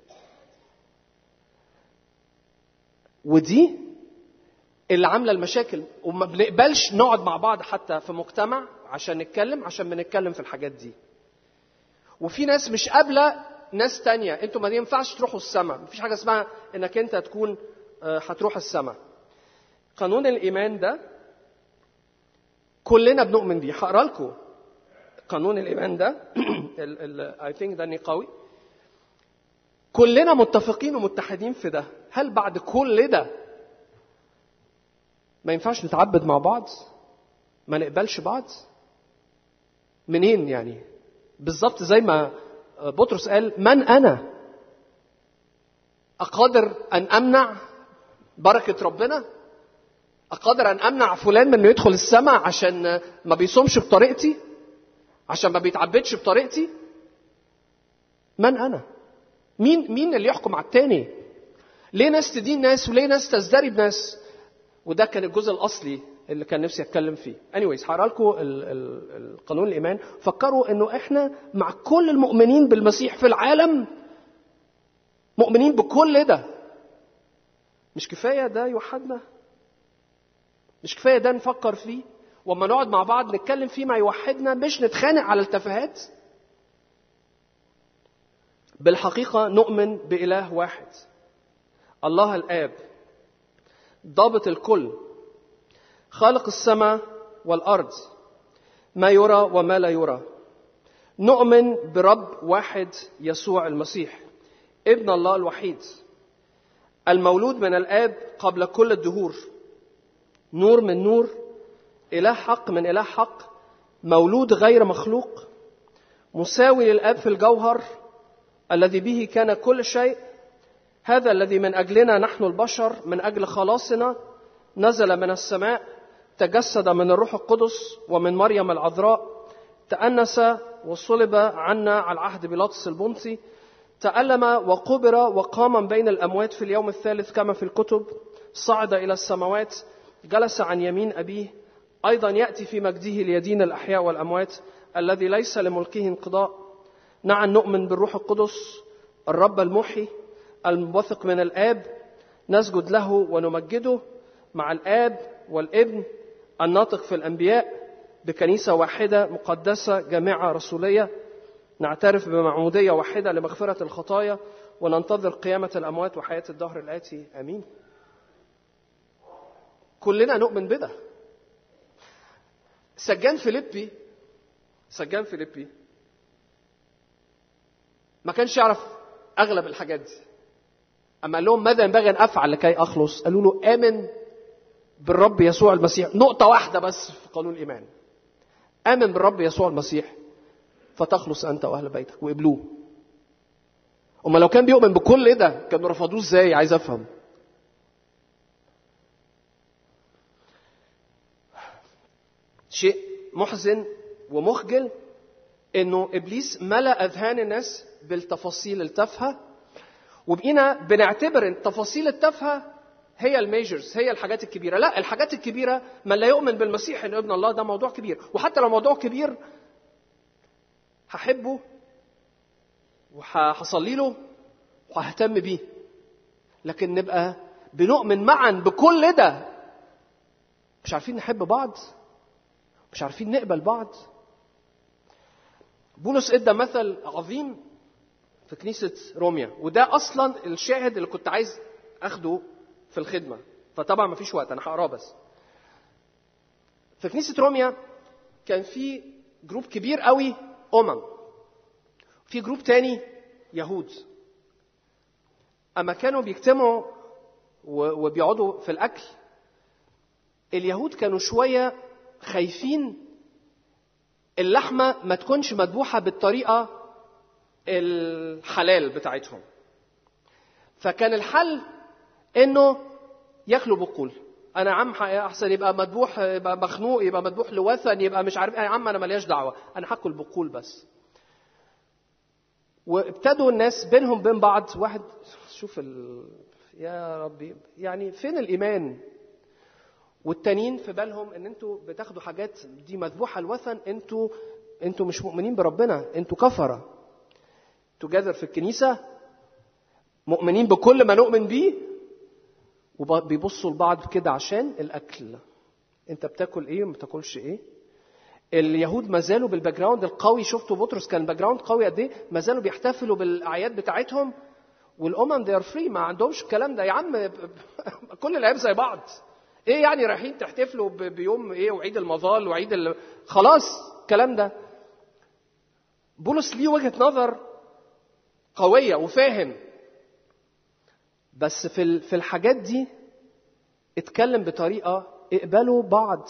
ودي اللي عامله المشاكل وما بنقبلش نقعد مع بعض حتى في مجتمع عشان نتكلم عشان بنتكلم في الحاجات دي وفي ناس مش قابله ناس تانية انتوا ما ينفعش تروحوا السماء مفيش حاجه اسمها انك انت تكون آه، هتروح السماء قانون الايمان ده كلنا بنؤمن بيه هقرا لكم قانون الايمان ده اي ثينك ده قوي كلنا متفقين ومتحدين في ده هل بعد كل ده ما ينفعش نتعبد مع بعض ما نقبلش بعض منين يعني بالظبط زي ما بطرس قال من انا اقادر ان امنع بركه ربنا اقادر ان امنع فلان من انه يدخل السماء عشان ما بيصومش بطريقتي عشان ما بيتعبدش بطريقتي من انا مين مين اللي يحكم على التاني ليه ناس تدين ناس وليه ناس تزدري بناس وده كان الجزء الاصلي اللي كان نفسي اتكلم فيه anyways هقرا لكم القانون الايمان فكروا انه احنا مع كل المؤمنين بالمسيح في العالم مؤمنين بكل ده مش كفايه ده يوحدنا مش كفايه ده نفكر فيه وما نقعد مع بعض نتكلم فيه ما يوحدنا مش نتخانق على التفاهات بالحقيقه نؤمن باله واحد الله الاب ضابط الكل خالق السماء والارض ما يرى وما لا يرى نؤمن برب واحد يسوع المسيح ابن الله الوحيد المولود من الاب قبل كل الدهور نور من نور اله حق من اله حق مولود غير مخلوق مساوي للاب في الجوهر الذي به كان كل شيء هذا الذي من اجلنا نحن البشر من اجل خلاصنا نزل من السماء تجسد من الروح القدس ومن مريم العذراء تأنس وصلب عنا على عهد بيلاطس البنطي تألم وقبر وقام من بين الأموات في اليوم الثالث كما في الكتب صعد إلى السماوات جلس عن يمين أبيه أيضا يأتي في مجده ليدين الأحياء والأموات الذي ليس لملكه انقضاء نعم نؤمن بالروح القدس الرب المحي الموثق من الآب نسجد له ونمجده مع الآب والابن الناطق في الأنبياء بكنيسة واحدة مقدسة جامعة رسولية نعترف بمعمودية واحدة لمغفرة الخطايا وننتظر قيامة الأموات وحياة الدهر الآتي آمين كلنا نؤمن بده سجان فيليبي سجان فيليبي ما كانش يعرف أغلب الحاجات دي أما قال لهم ماذا ينبغي أن أفعل لكي أخلص قالوا له آمن بالرب يسوع المسيح نقطة واحدة بس في قانون الإيمان آمن بالرب يسوع المسيح فتخلص أنت وأهل بيتك وقبلوه أما لو كان بيؤمن بكل ده كانوا رفضوه إزاي عايز أفهم شيء محزن ومخجل انه ابليس ملا اذهان الناس بالتفاصيل التافهه وبقينا بنعتبر ان التفاصيل التافهه هي الميجرز هي الحاجات الكبيره لا الحاجات الكبيره من لا يؤمن بالمسيح ان ابن الله ده موضوع كبير وحتى لو موضوع كبير هحبه وهصلي له وههتم بيه لكن نبقى بنؤمن معا بكل ده مش عارفين نحب بعض مش عارفين نقبل بعض بولس ادى مثل عظيم في كنيسة روميا وده أصلا الشاهد اللي كنت عايز أخده في الخدمة فطبعا مفيش وقت أنا هقراه بس في كنيسة روميا كان في جروب كبير قوي أمم في جروب تاني يهود أما كانوا بيجتمعوا وبيقعدوا في الأكل اليهود كانوا شوية خايفين اللحمة ما تكونش مذبوحة بالطريقة الحلال بتاعتهم فكان الحل انه ياكلوا بقول انا يا عم احسن يبقى مذبوح يبقى مخنوق يبقى مذبوح لوثن يبقى مش عارف يا عم انا ملياش دعوه انا هاكل بقول بس وابتدوا الناس بينهم بين بعض واحد شوف ال... يا ربي يعني فين الايمان والتانيين في بالهم ان انتوا بتاخدوا حاجات دي مذبوحه الوثن انتوا انتوا مش مؤمنين بربنا انتوا كفره تجاذر في الكنيسه مؤمنين بكل ما نؤمن بيه وبيبصوا لبعض كده عشان الاكل انت بتاكل ايه وما بتاكلش ايه اليهود ما زالوا بالباك جراوند القوي شفتوا بطرس كان باك جراوند قوي قد ايه ما زالوا بيحتفلوا بالاعياد بتاعتهم والامم دي ار فري ما عندهمش الكلام ده يا عم كل الايام زي بعض ايه يعني رايحين تحتفلوا بيوم ايه وعيد المظال وعيد ال... خلاص الكلام ده بولس ليه وجهه نظر قويه وفاهم بس في في الحاجات دي اتكلم بطريقه اقبلوا بعض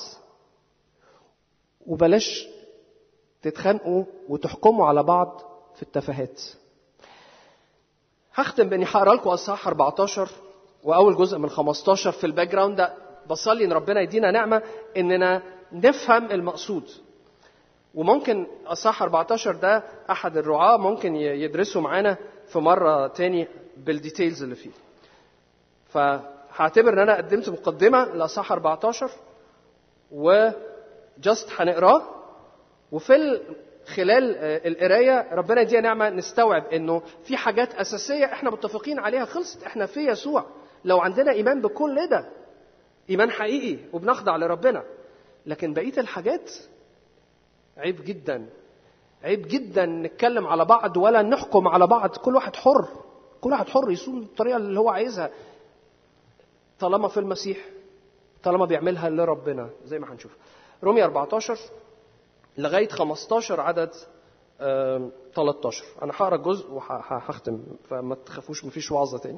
وبلاش تتخانقوا وتحكموا على بعض في التفاهات هختم باني هقرا لكم اصحاح 14 واول جزء من 15 في الباك جراوند ده بصلي ان ربنا يدينا نعمه اننا نفهم المقصود وممكن اصحاح 14 ده احد الرعاه ممكن يدرسوا معانا في مره تاني بالديتيلز اللي فيه فهعتبر ان انا قدمت مقدمه لاصحاح 14 وجاست هنقراه وفي خلال القرايه ربنا يدينا نعمه نستوعب انه في حاجات اساسيه احنا متفقين عليها خلصت احنا في يسوع لو عندنا ايمان بكل ده ايمان حقيقي وبنخضع لربنا لكن بقيه الحاجات عيب جدا عيب جدا نتكلم على بعض ولا نحكم على بعض كل واحد حر كل واحد حر يصوم الطريقه اللي هو عايزها طالما في المسيح طالما بيعملها لربنا زي ما هنشوف رومية 14 لغايه 15 عدد 13 انا هقرا الجزء وهختم فما تخافوش مفيش وعظه تاني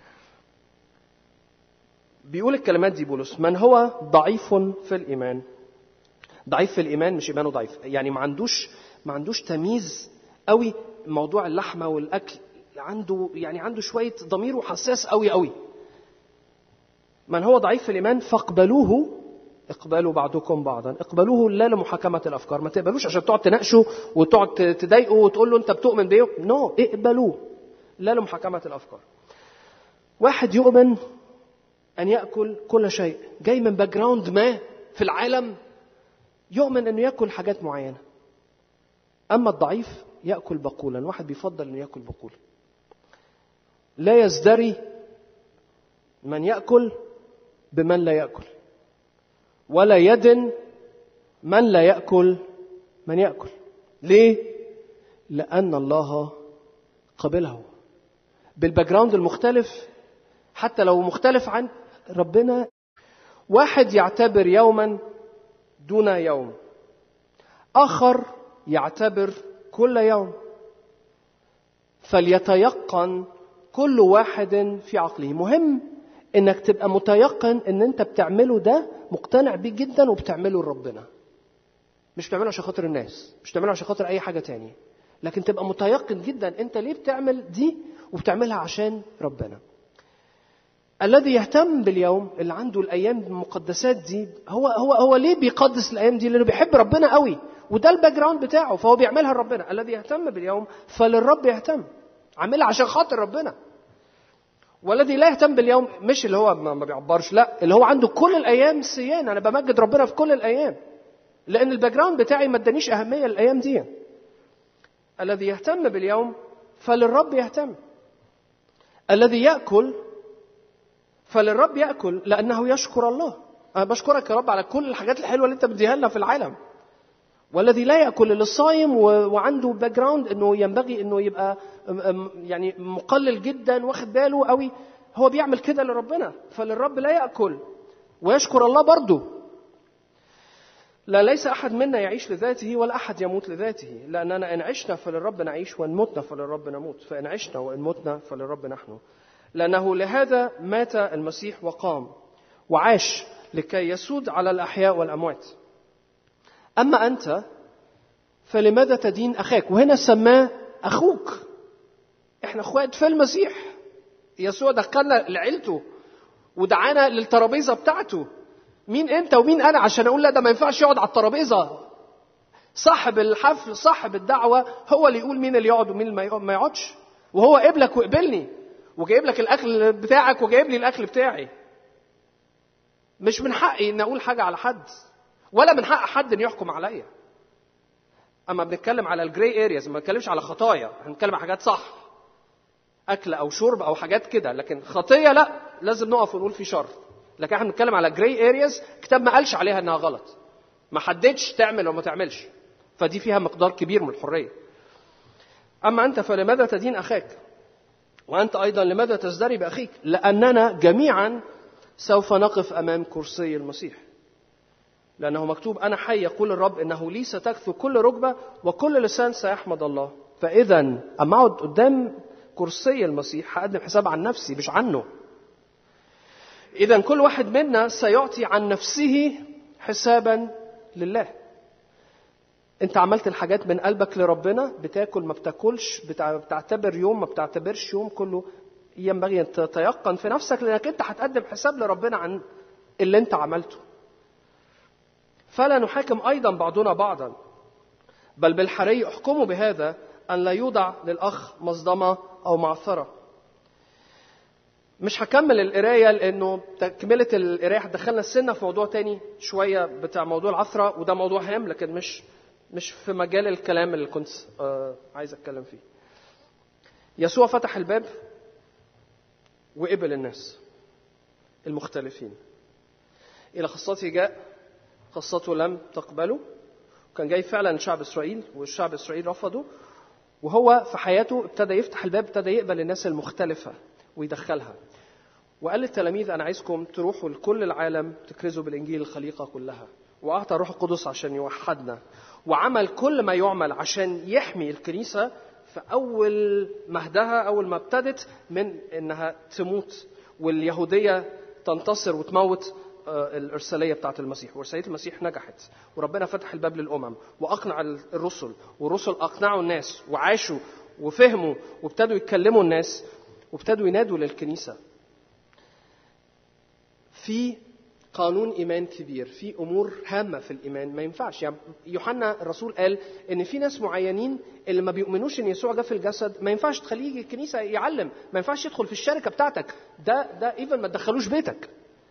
بيقول الكلمات دي بولس من هو ضعيف في الايمان ضعيف في الايمان مش ايمانه ضعيف يعني ما عندوش ما عندوش تمييز قوي موضوع اللحمه والاكل عنده يعني عنده شويه ضميره حساس قوي قوي من هو ضعيف في الايمان فاقبلوه اقبلوا بعضكم بعضا اقبلوه لا لمحاكمة الأفكار ما تقبلوش عشان تقعد تناقشوا وتقعد تضايقه وتقول له أنت بتؤمن بإيه نو no. اقبلوه لا لمحاكمة الأفكار واحد يؤمن أن يأكل كل شيء جاي من باك جراوند ما في العالم يؤمن أنه يأكل حاجات معينة أما الضعيف يأكل بقولا واحد بيفضل أنه يأكل بقولا لا يزدري من يأكل بمن لا يأكل ولا يدن من لا يأكل من يأكل ليه؟ لأن الله قبله بالباك جراوند المختلف حتى لو مختلف عن ربنا واحد يعتبر يوما دون يوم آخر يعتبر كل يوم فليتيقن كل واحد في عقله مهم انك تبقى متيقن ان انت بتعمله ده مقتنع بيه جدا وبتعمله لربنا مش بتعمله عشان خاطر الناس مش بتعمله عشان خاطر اي حاجه تانية لكن تبقى متيقن جدا انت ليه بتعمل دي وبتعملها عشان ربنا الذي يهتم باليوم اللي عنده الايام المقدسات دي هو هو هو ليه بيقدس الايام دي لانه بيحب ربنا قوي وده الباك جراوند بتاعه فهو بيعملها لربنا الذي يهتم باليوم فللرب يهتم عاملها عشان خاطر ربنا والذي لا يهتم باليوم مش اللي هو ما بيعبرش لا اللي هو عنده كل الايام سيان انا بمجد ربنا في كل الايام لان الباك جراوند بتاعي ما ادانيش اهميه للايام دي الذي يهتم باليوم فللرب يهتم الذي ياكل فللرب ياكل لانه يشكر الله انا بشكرك يا رب على كل الحاجات الحلوه اللي انت بتديها لنا في العالم والذي لا ياكل اللي صايم وعنده باك جراوند انه ينبغي انه يبقى يعني مقلل جدا واخد باله قوي هو بيعمل كده لربنا فللرب لا ياكل ويشكر الله برضه لا ليس احد منا يعيش لذاته ولا احد يموت لذاته لاننا ان عشنا فللرب نعيش وان متنا فللرب نموت فان عشنا وان متنا فللرب نحن لانه لهذا مات المسيح وقام وعاش لكي يسود على الاحياء والاموات اما انت فلماذا تدين اخاك وهنا سماه اخوك احنا اخوات في المسيح يسوع دخلنا لعيلته ودعانا للترابيزه بتاعته مين انت ومين انا عشان اقول لا ده ما ينفعش يقعد على الترابيزه صاحب الحفل صاحب الدعوه هو اللي يقول مين اللي يقعد ومين اللي ما يقعدش وهو قبلك وقبلني وجايب لك الاكل بتاعك وجايب لي الاكل بتاعي مش من حقي ان اقول حاجه على حد ولا من حق حد ان يحكم عليا اما بنتكلم على الجراي ارياز ما بنتكلمش على خطايا هنتكلم على حاجات صح اكل او شرب او حاجات كده لكن خطيه لا لازم نقف ونقول في شر لكن احنا بنتكلم على جراي ارياز كتاب ما قالش عليها انها غلط ما حددش تعمل وما تعملش فدي فيها مقدار كبير من الحريه اما انت فلماذا تدين اخاك وانت ايضا لماذا تزدري باخيك لاننا جميعا سوف نقف امام كرسي المسيح لانه مكتوب انا حي يقول الرب انه لي ستكثو كل ركبه وكل لسان سيحمد الله فاذا اما اقعد قدام كرسي المسيح هقدم حساب عن نفسي مش عنه اذا كل واحد منا سيعطي عن نفسه حسابا لله انت عملت الحاجات من قلبك لربنا بتاكل ما بتاكلش بتعتبر يوم ما بتعتبرش يوم كله ينبغي ان تتيقن في نفسك لانك انت هتقدم حساب لربنا عن اللي انت عملته فلا نحاكم ايضا بعضنا بعضا بل بالحري احكموا بهذا ان لا يوضع للاخ مصدمه او معثره مش هكمل القرايه لانه تكمله القرايه هتدخلنا السنه في موضوع تاني شويه بتاع موضوع العثره وده موضوع هام لكن مش مش في مجال الكلام اللي كنت آه عايز اتكلم فيه. يسوع فتح الباب وقبل الناس المختلفين. الى خاصته جاء خاصته لم تقبله كان جاي فعلا شعب اسرائيل والشعب اسرائيل رفضه وهو في حياته ابتدى يفتح الباب ابتدى يقبل الناس المختلفه ويدخلها وقال للتلاميذ انا عايزكم تروحوا لكل العالم تكرزوا بالانجيل الخليقه كلها واعطى الروح القدس عشان يوحدنا وعمل كل ما يعمل عشان يحمي الكنيسه في اول مهدها اول ما ابتدت من انها تموت واليهوديه تنتصر وتموت الإرسالية بتاعة المسيح وإرسالية المسيح نجحت وربنا فتح الباب للأمم وأقنع الرسل والرسل أقنعوا الناس وعاشوا وفهموا وابتدوا يتكلموا الناس وابتدوا ينادوا للكنيسة في قانون إيمان كبير في أمور هامة في الإيمان ما ينفعش يعني يوحنا الرسول قال إن في ناس معينين اللي ما بيؤمنوش إن يسوع جه في الجسد ما ينفعش تخليه يجي الكنيسة يعلم ما ينفعش يدخل في الشركة بتاعتك ده ده إيفن ما تدخلوش بيتك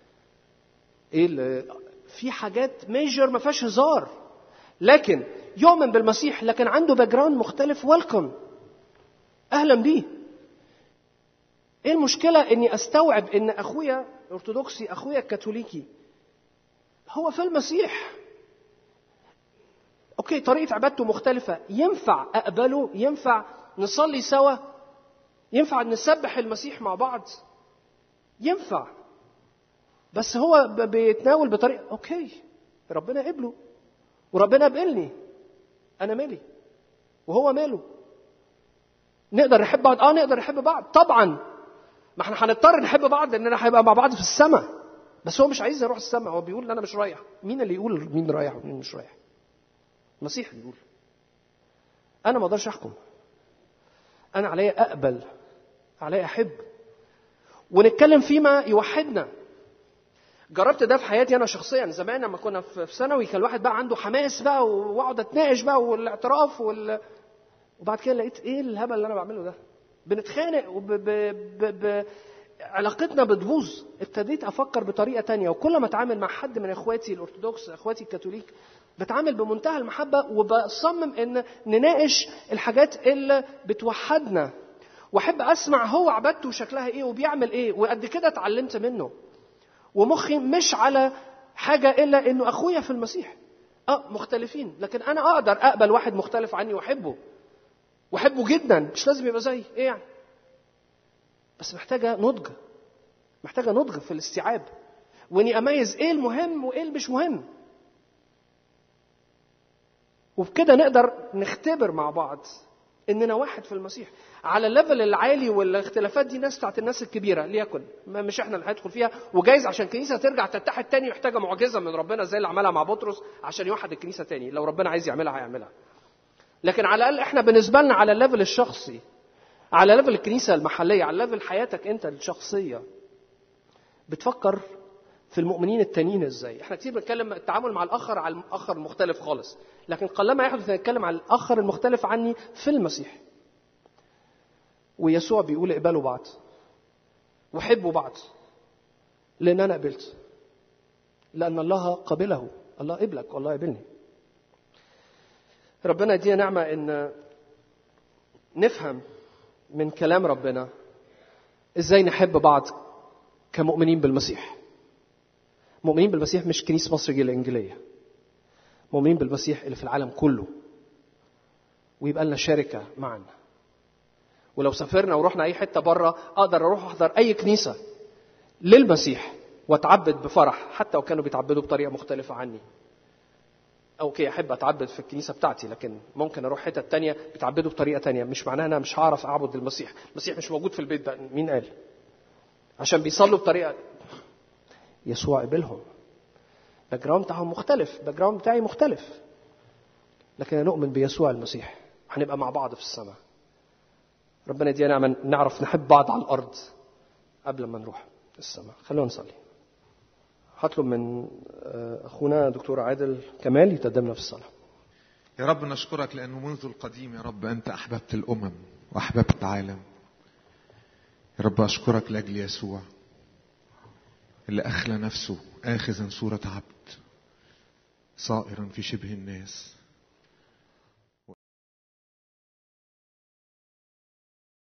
ايه في حاجات ميجر ما فيهاش هزار لكن يؤمن بالمسيح لكن عنده باك جراوند مختلف ويلكم اهلا بيه ايه المشكله اني استوعب ان اخويا ارثوذكسي اخويا الكاثوليكي هو في المسيح اوكي طريقه عبادته مختلفه ينفع اقبله ينفع نصلي سوا ينفع نسبح المسيح مع بعض ينفع بس هو بيتناول بطريقه اوكي ربنا قبله وربنا قبلني انا مالي وهو ماله نقدر نحب بعض اه نقدر نحب بعض طبعا ما احنا هنضطر نحب بعض لاننا هيبقى مع بعض في السماء بس هو مش عايز يروح السماء هو بيقول انا مش رايح مين اللي يقول مين رايح ومين مش رايح المسيح اللي يقول انا ما اقدرش احكم انا عليا اقبل عليا احب ونتكلم فيما يوحدنا جربت ده في حياتي انا شخصيا زمان لما كنا في في ثانوي كان الواحد بقى عنده حماس بقى واقعد اتناقش بقى والاعتراف وال... وبعد كده لقيت ايه الهبل اللي انا بعمله ده بنتخانق وب... ب... ب... ب... علاقتنا بتبوظ ابتديت افكر بطريقه تانية وكل ما اتعامل مع حد من اخواتي الارثوذكس اخواتي الكاثوليك بتعامل بمنتهى المحبه وبصمم ان نناقش الحاجات اللي بتوحدنا واحب اسمع هو عبادته شكلها ايه وبيعمل ايه وقد كده اتعلمت منه ومخي مش على حاجه الا انه اخويا في المسيح اه مختلفين لكن انا اقدر اقبل واحد مختلف عني واحبه واحبه جدا مش لازم يبقى زيي ايه يعني بس محتاجه نضج محتاجه نضج في الاستيعاب واني اميز ايه المهم وايه اللي مش مهم وبكده نقدر نختبر مع بعض اننا واحد في المسيح على الليفل العالي والاختلافات دي ناس بتاعت الناس الكبيره ليكن ما مش احنا اللي هندخل فيها وجايز عشان الكنيسه ترجع تتحد تاني محتاجه معجزه من ربنا زي اللي عملها مع بطرس عشان يوحد الكنيسه تاني لو ربنا عايز يعملها هيعملها لكن على الاقل احنا بالنسبه لنا على الليفل الشخصي على ليفل الكنيسه المحليه على ليفل حياتك انت الشخصيه بتفكر في المؤمنين التانيين ازاي احنا كتير بنتكلم التعامل مع الاخر على الاخر مختلف خالص لكن قلما يحدث نتكلم على الاخر المختلف عني في المسيح ويسوع بيقول اقبلوا بعض وحبوا بعض لان انا قبلت لان الله قبله الله قبلك والله قبلني ربنا يدينا نعمه ان نفهم من كلام ربنا ازاي نحب بعض كمؤمنين بالمسيح مؤمنين بالمسيح مش كنيسه مصر الانجيليه مؤمنين بالمسيح اللي في العالم كله ويبقى لنا شركه معنا ولو سافرنا ورحنا اي حته بره اقدر اروح احضر اي كنيسه للمسيح واتعبد بفرح حتى لو كانوا بيتعبدوا بطريقه مختلفه عني اوكي احب اتعبد في الكنيسه بتاعتي لكن ممكن اروح حتت تانية بيتعبدوا بطريقه تانية مش معناها انا مش هعرف اعبد المسيح المسيح مش موجود في البيت ده مين قال عشان بيصلوا بطريقه يسوع قبلهم باك جراوند بتاعهم مختلف باك جراوند بتاعي مختلف لكن نؤمن بيسوع المسيح هنبقى مع بعض في السماء ربنا يدينا نعمة نعرف نحب بعض على الأرض قبل ما نروح السماء خلونا نصلي هطلب من أخونا دكتور عادل كمال يتقدمنا في الصلاة يا رب نشكرك لأنه منذ القديم يا رب أنت أحببت الأمم وأحببت العالم يا رب أشكرك لأجل يسوع اللي أخلى نفسه آخذا صورة عبد صائرا في شبه الناس